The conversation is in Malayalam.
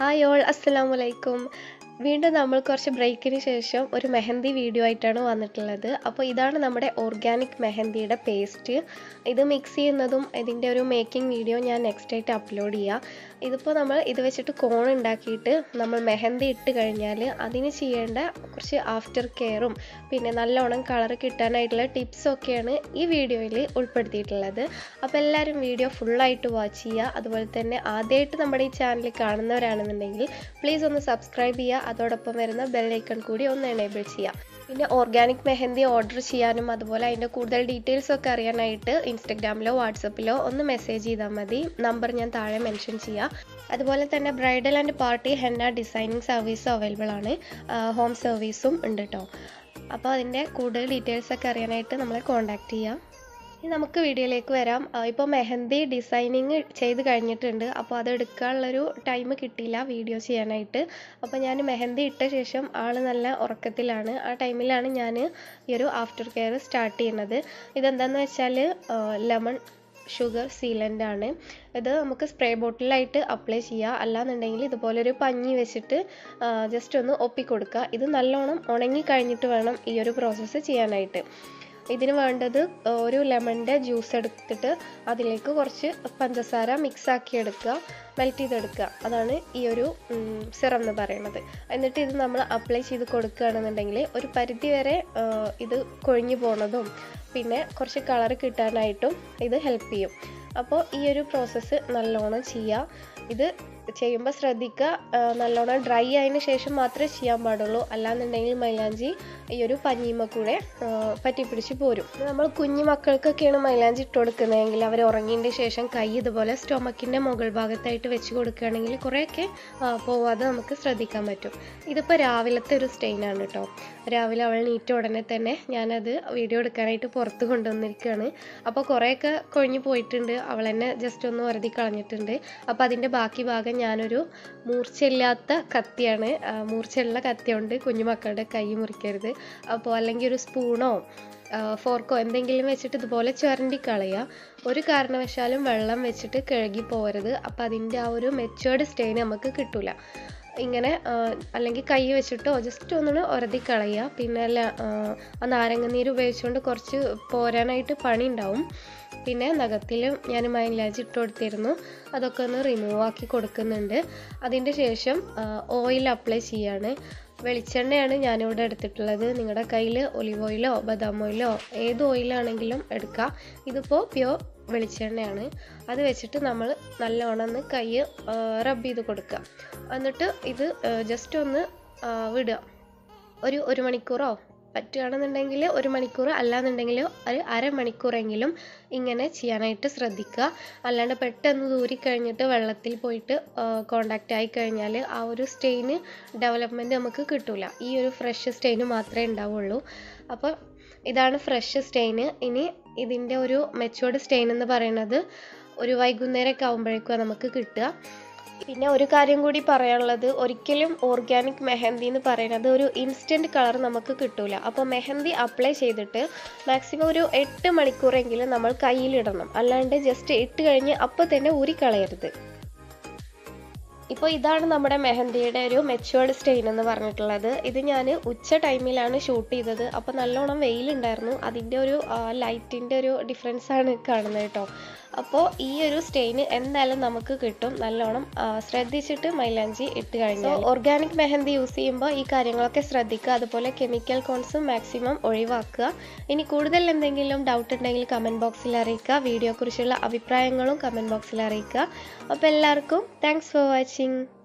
ഹായ് ഓൾ അസ്സലാമു അലൈക്കും വീണ്ടും നമ്മൾ കുറച്ച് ബ്രേക്കിന് ശേഷം ഒരു മെഹന്തി വീഡിയോ ആയിട്ടാണ് വന്നിട്ടുള്ളത് അപ്പോൾ ഇതാണ് നമ്മുടെ ഓർഗാനിക് മെഹന്തിയുടെ പേസ്റ്റ് ഇത് മിക്സ് ചെയ്യുന്നതും ഇതിൻ്റെ ഒരു മേക്കിംഗ് വീഡിയോ ഞാൻ നെക്സ്റ്റ് ആയിട്ട് അപ്ലോഡ് ചെയ്യാം ഇതിപ്പോൾ നമ്മൾ ഇത് വെച്ചിട്ട് കോൺ ഉണ്ടാക്കിയിട്ട് നമ്മൾ മെഹന്തി ഇട്ട് കഴിഞ്ഞാൽ അതിന് ചെയ്യേണ്ട കുറച്ച് ആഫ്റ്റർ കെയറും പിന്നെ നല്ലോണം കളർ കിട്ടാനായിട്ടുള്ള ടിപ്സൊക്കെയാണ് ഈ വീഡിയോയിൽ ഉൾപ്പെടുത്തിയിട്ടുള്ളത് അപ്പോൾ എല്ലാവരും വീഡിയോ ഫുള്ളായിട്ട് വാച്ച് ചെയ്യുക അതുപോലെ തന്നെ ആദ്യമായിട്ട് നമ്മുടെ ഈ ചാനൽ കാണുന്നവരാണെന്നുണ്ടെങ്കിൽ പ്ലീസ് ഒന്ന് സബ്സ്ക്രൈബ് ചെയ്യുക അതോടൊപ്പം വരുന്ന ബെല്ലൈക്കൺ കൂടി ഒന്ന് എനേബിൾ ചെയ്യുക പിന്നെ ഓർഗാനിക് മെഹന്തി ഓർഡർ ചെയ്യാനും അതുപോലെ അതിൻ്റെ കൂടുതൽ ഡീറ്റെയിൽസ് ഒക്കെ അറിയാനായിട്ട് ഇൻസ്റ്റഗ്രാമിലോ വാട്സപ്പിലോ ഒന്ന് മെസ്സേജ് ചെയ്താൽ മതി നമ്പർ ഞാൻ താഴെ മെൻഷൻ ചെയ്യാം അതുപോലെ തന്നെ bridal and party henna designing സർവീസും അവൈലബിൾ ആണ് ഹോം സർവീസും ഉണ്ട് കേട്ടോ അപ്പോൾ അതിൻ്റെ കൂടുതൽ ഡീറ്റെയിൽസ് ഒക്കെ അറിയാനായിട്ട് നമ്മളെ കോൺടാക്റ്റ് ചെയ്യാം ഇനി നമുക്ക് വീഡിയോയിലേക്ക് വരാം ഇപ്പോൾ മെഹന്തി ഡിസൈനിങ് ചെയ്ത് കഴിഞ്ഞിട്ടുണ്ട് അപ്പോൾ അത് എടുക്കാനുള്ളൊരു ടൈം കിട്ടിയില്ല വീഡിയോ ചെയ്യാനായിട്ട് അപ്പോൾ ഞാൻ മെഹന്തി ഇട്ട ശേഷം ആൾ നല്ല ഉറക്കത്തിലാണ് ആ ടൈമിലാണ് ഞാൻ ഈ ഒരു ആഫ്റ്റർ കെയർ സ്റ്റാർട്ട് ചെയ്യുന്നത് ഇതെന്താണെന്ന് വെച്ചാൽ ലെമൺ ഷുഗർ സീലൻ്റ് ആണ് ഇത് നമുക്ക് സ്പ്രേ ബോട്ടിലായിട്ട് അപ്ലൈ ചെയ്യുക അല്ലാന്നുണ്ടെങ്കിൽ ഇതുപോലൊരു പഞ്ഞി വെച്ചിട്ട് ജസ്റ്റ് ഒന്ന് ഒപ്പിക്കൊടുക്കുക ഇത് നല്ലോണം ഉണങ്ങി കഴിഞ്ഞിട്ട് വേണം ഈ ഒരു പ്രോസസ്സ് ചെയ്യാനായിട്ട് ഇതിന് വേണ്ടത് ഒരു ലെമണിൻ്റെ ജ്യൂസ് എടുത്തിട്ട് അതിലേക്ക് കുറച്ച് പഞ്ചസാര മിക്സ് ആക്കി എടുക്കുക മെൽറ്റ് ചെയ്തെടുക്കുക അതാണ് ഈ ഒരു സിറം എന്ന് പറയുന്നത് എന്നിട്ട് ഇത് നമ്മൾ അപ്ലൈ ചെയ്ത് കൊടുക്കുകയാണെന്നുണ്ടെങ്കിൽ ഒരു പരിധി വരെ ഇത് കൊഴിഞ്ഞു പോകുന്നതും പിന്നെ കുറച്ച് കളർ കിട്ടാനായിട്ടും ഇത് ഹെൽപ്പ് ചെയ്യും അപ്പോൾ ഈ ഒരു പ്രോസസ്സ് നല്ലോണം ചെയ്യുക ഇത് ചെയ്യുമ്പോൾ ശ്രദ്ധിക്കുക നല്ലോണം ഡ്രൈ ആയതിനു ശേഷം മാത്രമേ ചെയ്യാൻ പാടുള്ളൂ അല്ലാന്നുണ്ടെങ്കിൽ മൈലാഞ്ചി ഈ ഒരു പഞ്ഞിമ കൂടെ പറ്റിപ്പിടിച്ച് പോരും നമ്മൾ കുഞ്ഞു മക്കൾക്കൊക്കെയാണ് മൈലാഞ്ചി ഇട്ട് കൊടുക്കുന്നതെങ്കിൽ അവർ ഉറങ്ങിയതിൻ്റെ ശേഷം കൈ ഇതുപോലെ സ്റ്റൊമക്കിൻ്റെ മുകൾ ഭാഗത്തായിട്ട് വെച്ച് കൊടുക്കുകയാണെങ്കിൽ കുറേയൊക്കെ പോവാതെ നമുക്ക് ശ്രദ്ധിക്കാൻ പറ്റും ഇതിപ്പോൾ രാവിലത്തെ ഒരു സ്റ്റെയിനാണ് കേട്ടോ രാവിലെ അവൾ നീറ്റ ഉടനെ തന്നെ ഞാനത് വീഡിയോ എടുക്കാനായിട്ട് പുറത്ത് കൊണ്ടുവന്നിരിക്കുകയാണ് അപ്പോൾ കുറേയൊക്കെ കൊഴിഞ്ഞു പോയിട്ടുണ്ട് അവൾ എന്നെ ജസ്റ്റ് ഒന്ന് വറുതി കളഞ്ഞിട്ടുണ്ട് അപ്പോൾ അതിൻ്റെ ബാക്കി ഭാഗം ഞാനൊരു മൂർച്ചയില്ലാത്ത കത്തിയാണ് മൂർച്ചയുള്ള കത്തി കൊണ്ട് കുഞ്ഞുമക്കളുടെ കൈ മുറിക്കരുത് അപ്പോൾ അല്ലെങ്കിൽ ഒരു സ്പൂണോ ഫോർക്കോ എന്തെങ്കിലും വെച്ചിട്ട് ഇതുപോലെ ചുരണ്ടി കളയുക ഒരു കാരണവശാലും വെള്ളം വെച്ചിട്ട് കഴുകി പോകരുത് അപ്പോൾ അതിൻ്റെ ആ ഒരു മെച്ചുവേർഡ് സ്റ്റെയിൻ നമുക്ക് കിട്ടില്ല ഇങ്ങനെ അല്ലെങ്കിൽ കൈ വെച്ചിട്ടോ ജസ്റ്റ് ഒന്നിന് ഉരതി കളയുക പിന്നെ അല്ല ആ നാരങ്ങനീര് ഉപയോഗിച്ചുകൊണ്ട് കുറച്ച് പോരാനായിട്ട് പണി ഉണ്ടാവും പിന്നെ നഖത്തിലും ഞാൻ മൈലാഞ്ചി ഇട്ട് കൊടുത്തിരുന്നു അതൊക്കെ ഒന്ന് റിമൂവ് ആക്കി കൊടുക്കുന്നുണ്ട് അതിൻ്റെ ശേഷം ഓയിൽ അപ്ലൈ ചെയ്യാണ് വെളിച്ചെണ്ണയാണ് ഞാനിവിടെ എടുത്തിട്ടുള്ളത് നിങ്ങളുടെ കയ്യിൽ ഒലിവ് ഓയിലോ ബദാം ഓയിലോ ഏത് ഓയിലാണെങ്കിലും എടുക്കാം ഇതിപ്പോൾ പ്യോർ വെളിച്ചെണ്ണയാണ് അത് വെച്ചിട്ട് നമ്മൾ നല്ലോണം ഒന്ന് കൈ റബ്ബ് ചെയ്ത് കൊടുക്കുക എന്നിട്ട് ഇത് ജസ്റ്റ് ഒന്ന് വിടുക ഒരു ഒരു മണിക്കൂറോ പറ്റുകയാണെന്നുണ്ടെങ്കിൽ ഒരു മണിക്കൂർ അല്ലാന്നുണ്ടെങ്കിൽ ഒരു അരമണിക്കൂറെങ്കിലും ഇങ്ങനെ ചെയ്യാനായിട്ട് ശ്രദ്ധിക്കുക അല്ലാണ്ട് പെട്ടെന്ന് ദൂരി കഴിഞ്ഞിട്ട് വെള്ളത്തിൽ പോയിട്ട് കോണ്ടാക്റ്റ് ആയി കഴിഞ്ഞാൽ ആ ഒരു സ്റ്റെയിന് ഡെവലപ്മെൻറ്റ് നമുക്ക് കിട്ടില്ല ഈ ഒരു ഫ്രഷ് സ്റ്റെയിന് മാത്രമേ ഉണ്ടാവുള്ളൂ അപ്പോൾ ഇതാണ് ഫ്രഷ് സ്റ്റെയിന് ഇനി ഇതിൻ്റെ ഒരു മെച്ചുവേർഡ് സ്റ്റെയിൻ എന്ന് പറയുന്നത് ഒരു വൈകുന്നേരമൊക്കെ ആകുമ്പോഴേക്കും നമുക്ക് കിട്ടുക പിന്നെ ഒരു കാര്യം കൂടി പറയാനുള്ളത് ഒരിക്കലും ഓർഗാനിക് മെഹന്തി എന്ന് പറയുന്നത് ഒരു ഇൻസ്റ്റൻറ്റ് കളർ നമുക്ക് കിട്ടൂല അപ്പോൾ മെഹന്തി അപ്ലൈ ചെയ്തിട്ട് മാക്സിമം ഒരു എട്ട് മണിക്കൂറെങ്കിലും നമ്മൾ കയ്യിലിടണം അല്ലാണ്ട് ജസ്റ്റ് ഇട്ട് കഴിഞ്ഞ് അപ്പോൾ തന്നെ ഊരിക്കളയരുത് ഇപ്പോൾ ഇതാണ് നമ്മുടെ മെഹന്തിയുടെ ഒരു മെച്ചുവേർഡ് സ്റ്റെയിൻ എന്ന് പറഞ്ഞിട്ടുള്ളത് ഇത് ഞാൻ ഉച്ച ടൈമിലാണ് ഷൂട്ട് ചെയ്തത് അപ്പോൾ നല്ലോണം വെയിലുണ്ടായിരുന്നു അതിൻ്റെ ഒരു ലൈറ്റിൻ്റെ ഒരു ഡിഫറൻസ് ആണ് കാണുന്നത് കേട്ടോ അപ്പോൾ ഈ ഒരു സ്റ്റെയിന് എന്തായാലും നമുക്ക് കിട്ടും നല്ലോണം ശ്രദ്ധിച്ചിട്ട് മൈലാഞ്ചി ഇട്ട് കഴിഞ്ഞാൽ ഓർഗാനിക് മെഹന്തി യൂസ് ചെയ്യുമ്പോൾ ഈ കാര്യങ്ങളൊക്കെ ശ്രദ്ധിക്കുക അതുപോലെ കെമിക്കൽ കോൺസും മാക്സിമം ഒഴിവാക്കുക ഇനി കൂടുതൽ എന്തെങ്കിലും ഡൗട്ട് ഉണ്ടെങ്കിൽ കമൻറ്റ് ബോക്സിൽ അറിയിക്കുക വീഡിയോയെക്കുറിച്ചുള്ള അഭിപ്രായങ്ങളും കമൻറ്റ് ബോക്സിൽ അറിയിക്കുക അപ്പോൾ എല്ലാവർക്കും താങ്ക്സ് ഫോർ വാച്ചിങ്